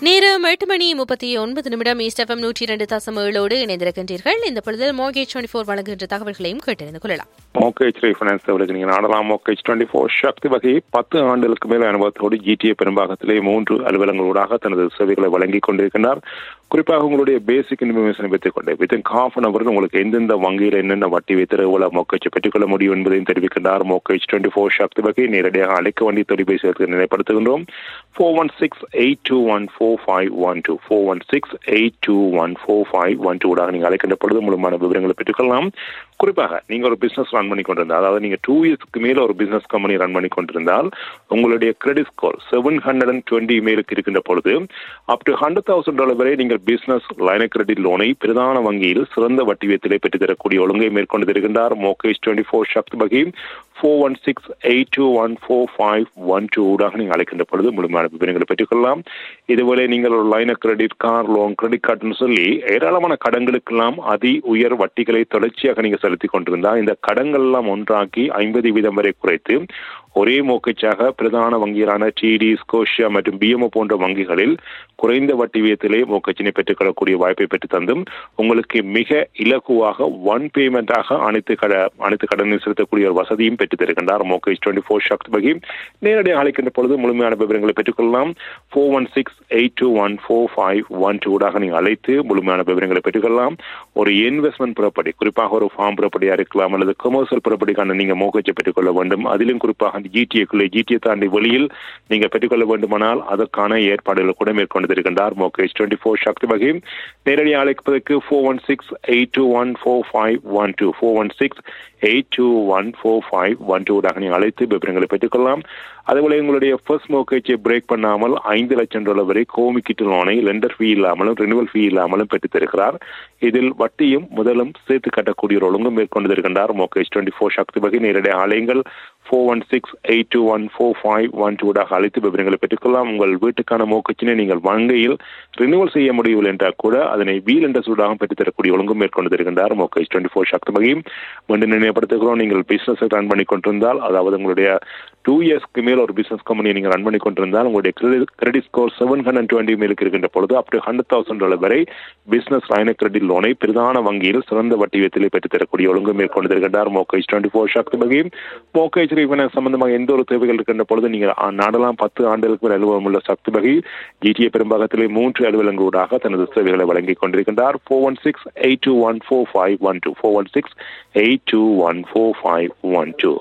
நேரம் எட்டு மணி முப்பத்தி ஒன்பது நிமிடம் ஈஸ்டெஃபம் நூற்றி இரண்டு தசம் ஏழோடு இணைந்திருக்கின்றீர்கள் இந்த பொழுதில் மோகேஜ் டுவெண்டி ஃபோர் வழங்குகின்ற தகவல்களையும் கேட்டறிந்து கொள்ளலாம் மோகேஜ் ரீஃபைனான்ஸ் அவர்களுக்கு நீங்கள் நாடலாம் மோகேஜ் டுவெண்ட்டி ஃபோர் சக்தி வகை பத்து ஆண்டுகளுக்கு மேல் அனுபவத்தோடு ஜிடிஏ பெரும்பாகத்திலே மூன்று அலுவலங்களூடாக தனது சேவைகளை வழங்கிக் கொண்டிருக்கின்றார் குறிப்பாக உங்களுடைய பேசிக் இன்ஃபர்மேஷனை பெற்றுக் கொண்டு வித்தின் ஹாஃப் அன் அவர் உங்களுக்கு எந்தெந்த வங்கியில் என்னென்ன வட்டி வைத்து எவ்வளவு மோக்கேஜை பெற்றுக்கொள்ள முடியும் என்பதையும் தெரிவிக்கின்றார் மோக்கேஜ் டுவெண்ட்டி ஃபோர் சக்தி வகை நேரடியாக அழைக்க வேண்டிய தொலைபேசி நிலைப்படுத்துகின்றோம் four one six eight two one four five one two four one six eight two one four five one two நீங்கள் அழைக்கின்ற பொழுது முழுமையான விவரங்களை பெற்றுக்கொள்ளலாம் குறிப்பாக நீங்க ஒரு பிசினஸ் ரன் பண்ணி கொண்டிருந்தால் அதாவது நீங்க டூ இயர்ஸ்க்கு மேல ஒரு பிசினஸ் கம்பெனி ரன் பண்ணி கொண்டிருந்தால் உங்களுடைய credit score seven hundred and twenty மேலுக்கு இருக்கின்ற பொழுது up to hundred thousand dollar வரை நீங்கள் பிசினஸ் லைன கிரெடிட் லோனை பிரதான வங்கியில் சிறந்த வட்டி வீதத்திலே பெற்றுத் தரக்கூடிய ஒழுங்கை மேற்கொண்டு தருகின்றார் மோகேஷ் டுவெண்ட்டி ஃபோர் சக்த் பகி four one six eight two one four five one two ஊடாக நீங்கள் அழைக்கின்ற பொழுது முழுமையான விவரங்களை பெற்றுக்கொள்ளலாம் இதுவரை நீங்கள் ஒரு line credit car loan credit கார்டுன்னு சொல்லி ஏராளமான கடன்களுக்கெல்லாம் அதி உயர் வட்டிகளை தொடர்ச்சியாக நீங்கள் செலுத்தி கொண்டிருந்தால் இந்த கடன்கள் எல்லாம் ஒன்றாக்கி ஐம்பது வீதம் வரை குறைத்து ஒரே மோக்கச்சாக பிரதான வங்கிகளான டிடி ஸ்கோஷியா மற்றும் பிஎம்ஓ போன்ற வங்கிகளில் குறைந்த வட்டி வீதத்திலே மோக்கச்சினை பெற்றுக்கொள்ளக்கூடிய வாய்ப்பை பெற்று தந்தும் உங்களுக்கு மிக இலகுவாக ஒன் பேமெண்டாக அனைத்து கட அனைத்து கடனை செலுத்தக்கூடிய ஒரு வசதியும் பெற்று தருகின்றார் மோக்கேஜ் டுவெண்ட்டி ஃபோர் ஷாக்ஸ் பகி நேரடியாக அழைக்கின்ற பொழுது முழுமையான விவரங்களை பெற்றுக்கொள்ளலாம் four one six eight two one four five one டூடாக நீங்கள் அழைத்து முழுமையான விவரங்களை பெற்றுக்கொள்ளலாம் ஒரு இன்வெஸ்ட்மெண்ட் புறப்படி குறிப்பாக ஒரு ஃபார்ம் புறப்படியாக இருக்கலாம் அல்லது கமர்ஷியல் புறப்படிக்கான நீங்கள் மோக்கச்சை பெற்றுக்கொள்ள வேண்டும் அதிலும் குறிப்பாக அந்த ஜிடிஏக்குள்ளே ஜிடிஏ தாண்டி வெளியில் நீங்கள் பெற்றுக்கொள்ள வேண்டுமானால் அதற்கான ஏற்பாடுகளை கூட மேற்கொண்டு இருக்கின்றார் மோகேஜ் டுவெண்ட்டி ஃபோர் சக்தி வகை நேரடியாக அழைப்பதற்கு four one six eight two one four five one two four one six eight two one four five one டூடாக நீங்கள் அழைத்து விவரங்களை பெற்றுக்கொள்ளலாம் அதுபோல உங்களுடைய ஃபர்ஸ்ட் மோக்கேஜை பிரேக் பண்ணாமல் ஐந்து லட்சம் டாலர் வரை கோமிக்கிட்டு லோனை லெண்டர் ஃபீ இல்லாமலும் ரினிவல் ஃபீ இல்லாமலும் பெற்றுத் தருகிறார் இதில் வட்டியும் முதலும் சேர்த்து கட்டக்கூடிய ஒரு ஒழுங்கும் மேற்கொண்டு இருக்கின்றார் மோகேஜ் டுவெண்ட்டி ஃபோர் சக்தி வகை நேரடியாக அலைங்கள் four one six eight two one four five one டூடாக அழைத்து விவரங்களை பெற்றுக்கொள்ளலாம் உங்கள் வீட்டுக்கான மோக்கச்சினை நீங்கள் வங்கியில் ரினிவல் செய்ய முடியவில்லை என்றால் கூட அதனை வீல் என்ற சூடாக பெற்றுத்தரக்கூடிய ஒழுங்கும் மேற்கொண்டு இருக்கின்றார் மோகேஜ் டுவெண்ட்டி ஃபோர் சக்தி வகையும் மீண்டும் நினைவுபடுத்துகிறோம் நீங்கள் பிசினஸ் ரன் பண்ணி கொண்டிருந்தால் அதாவது உங்களுடைய டூ இயர்ஸ்க்கு மேல் ஒரு பிசினஸ் கம்பெனியை நீங்கள் ரன் பண்ணி கொண்டிருந்தால் உங்களுடைய credit score seven hundred twenty மேலுக்கு இருக்கின்ற பொழுது up to hundred thousand dollar வரை பிசினஸ் லைன கிரெடிட் லோனை பிரதான வங்கியில் சிறந்த வட்டி வீதத்திலே பெற்றுத் தரக்கூடிய ஒழுங்கு மேற்கொண்டு இருக்கின்றார் மோகேஜ் டுவெண்ட்டி ஃபோர் ஷாக்தி வகையும் மோகேஜ் ரீஃபைனான்ஸ் சம்பந்தமாக எந்த ஒரு தேவைகள் இருக்கின்ற பொழுது நீங்கள் நாடலாம் பத்து ஆண்டுகளுக்கு மேல் அலுவலகம் உள்ள சக்தி வகை ஜிடிஏ பெரும்பாகத்திலே மூன்று அலுவலங்களூடாக தனது சேவைகளை வழங்கிக் கொண்டிருக்கின்றார் four one six eight two one four five one two four one six eight two one four five one two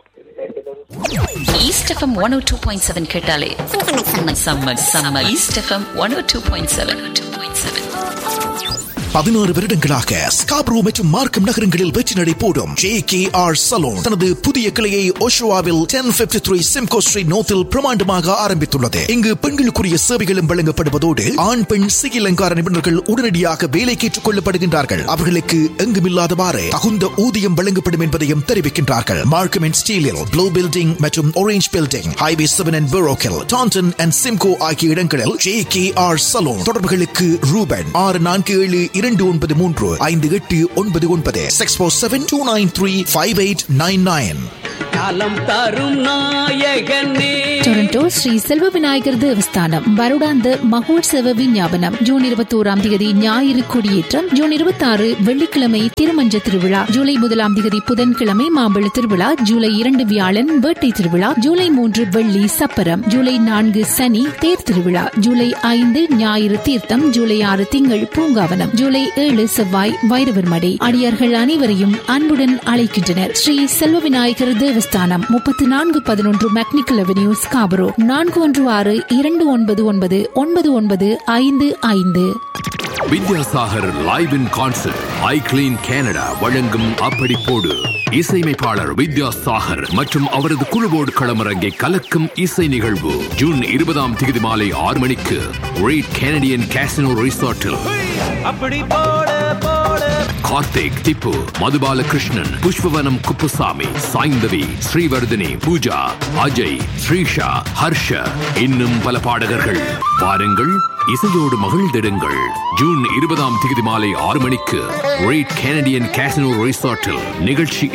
East FM one O two point seven கேட்டாலே summer summer East FM one O two point seven two point seven பதினாறு வருடங்களாக Scarborough மற்றும் மார்க்கம் நகரங்களில் வெற்றி நடை போடும் J K R salon தனது புதிய கிளையை ஓஷோவாவில் ten fifty three Simcoe street நோத்தில் பிரமாண்டமாக ஆரம்பித்துள்ளது இங்கு பெண்களுக்குரிய சேவைகளும் வழங்கப்படுவதோடு ஆண் பெண் சிகில் அலங்கார நிபுணர்கள் உடனடியாக வேலைக்கு ஏற்றுக் கொள்ளப்படுகின்றார்கள் அவர்களுக்கு எங்குமில்லாதவாறு தகுந்த ஊதியம் வழங்கப்படும் என்பதையும் தெரிவிக்கின்றார்கள் மார்க்கம் அண்ட் ஸ்டீலில் ப்ளூ பில்டிங் மற்றும் orange building highway seven and பெரோக்கில் டான்டன் அண்ட் சிம்கோ ஆகிய இடங்களில் ஜே கே ஆர் சலூன் தொடர்புகளுக்கு ரூபன் ஆறு நான்கு ஏழு இரண்டு ஒன்பது மூன்று ஐந்து எட்டு ஒன்பது ஒன்பது six four seven two nine three five eight nine nine காலம் தரும் நாயகனே ಟೊರೊಂಟೊ ಶ್ರೀ ಸೆಲ್ವ ವಿನಾಯಕರ್ ದೇವಸ್ಥಾனம் வருடாந்த மகோத்சவ விஞ்ஞாபனம் ஜூன் இருபத்தோராம் தேதி ஞாயிறு கொடியேற்றம் ஜூன் இருபத்தி ஆறு வெள்ளிக்கிழமை திருமஞ்ச திருவிழா ஜூலை முதலாம் தேதி புதன்கிழமை மாம்பழ திருவிழா ஜூலை இரண்டு வியாழன் வேட்டை திருவிழா ஜூலை மூன்று வெள்ளி சப்பரம் ஜூலை நான்கு சனி தேர் திருவிழா ஜூலை ஐந்து ஞாயிறு தீர்த்தம் ஜூலை ஆறு திங்கள் பூங்காவனம் ஜூலை ஏழு செவ்வாய் வைரவர் மடை அடியார்கள் அனைவரையும் அன்புடன் அழைக்கின்றனர் ஸ்ரீ செல்வ விநாயகர் தேவஸ்தானம் முப்பத்தி நான்கு பதினொன்று மெக்னிக்கல் அவென்யூ ஸ்காபரோ நான்கு ஒன்று ஆறு இரண்டு ஒன்பது ஒன்பது ஒன்பது ஒன்பது ஐந்து ஐந்து Vidyasagar live in concert I clean Canada வழங்கும் அப்படி போடு இசையமைப்பாளர் வித்யாசாகர் மற்றும் அவரது குழுவோடு களமிறங்கி கலக்கும் இசை நிகழ்வு ஜூன் இருபதாம் தேதி மாலை ஆறு மணிக்கு ரேட் கனடியன் கேசினோ ரிசார்ட்டில் அப்படி போடு போடு கார்த்திக் திப்பு மதுபால கிருஷ்ணன் புஷ்பவனம் குப்புசாமி சாய்ந்தவி ஸ்ரீவர்தினி பூஜா அஜய் ஸ்ரீஷா ஹர்ஷ இன்னும் பல பாடகர்கள் பாருங்கள் இசையோடு மகிழ்ந்திடுங்கள் ஜூன் இருபதாம் தேதி மாலை ஆறு மணிக்கு ரேட் கனடியன் கேசினோ ரிசார்ட்டில் நிகழ்ச்சி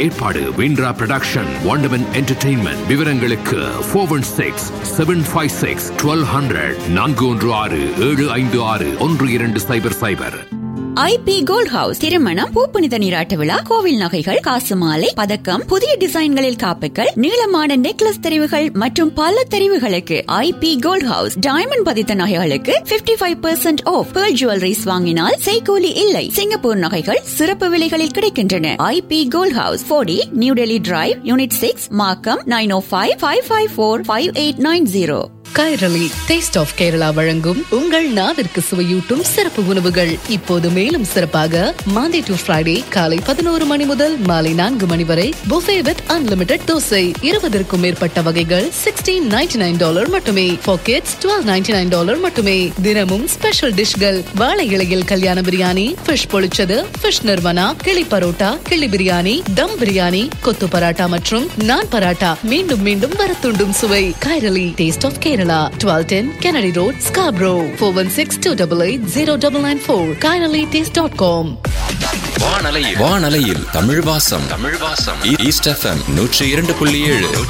ஏற்பாடு விண்ட்ரா ப்ரொடக்ஷன் வாண்டமன் என்டர்டெயின்மெண்ட் விவரங்களுக்கு four one six seven five six twelve hundred நான்கு ஒன்று ஆறு ஏழு ஐந்து ஆறு ஒன்று இரண்டு சைபர் சைபர் ஐபி கோல்ட் ஹவுஸ் திருமணம் பூப்புனித நீராட்ட விழா கோவில் நகைகள் காசு மாலை பதக்கம் புதிய டிசைன்களில் காப்புகள் நீளமான நெக்லஸ் தெரிவுகள் மற்றும் பல தெரிவுகளுக்கு ஐபி கோல்ட் ஹவுஸ் டைமண்ட் பதித்த நகைகளுக்கு 55% five percent off pearl jewelleries வாங்கினால் செய்கூலி இல்லை சிங்கப்பூர் நகைகள் சிறப்பு விலைகளில் கிடைக்கின்றன ஐபி கோல்ட் ஹவுஸ் போடி new Delhi drive unit six Markham nine O five five five four five eight nine zero Kairali taste of Kerala வழங்கும் உங்கள் நாவிற்கு சுவையூட்டும் சிறப்பு உணவுகள் இப்போது மேலும் சிறப்பாக மாண்டே டு ஃப்ரைடே காலை பதினோரு மணி முதல் மாலை நான்கு மணி வரை புஃபே வித் அன்லிமிடெட் தோசை இருபதற்கும் மேற்பட்ட வகைகள் சிக்ஸ்டீன் நைன்டி நைன் டாலர் மட்டுமே packets twelve ninety nine dollar மட்டுமே தினமும் ஸ்பெஷல் டிஷ்கள் வாழை இலையில் கல்யாண பிரியாணி ஃபிஷ் பொழிச்சது ஃபிஷ் நிர்வனா கிளி பரோட்டா கிளி பிரியாணி தம் பிரியாணி கொத்து பராட்டா மற்றும் நான் பராட்டா மீண்டும் மீண்டும் வரத்துண்டும் சுவை Kairali taste of Kerala twelve ten Kennedy road Scarborough four one six two double eight zero double nine four Kairali taste dot com வானலையில் வானலையில் தமிழ் வாசம் தமிழ் வாசம் ஈஸ்ட் எஃப்எம் நூற்றி இரண்டு புள்ளி ஏழு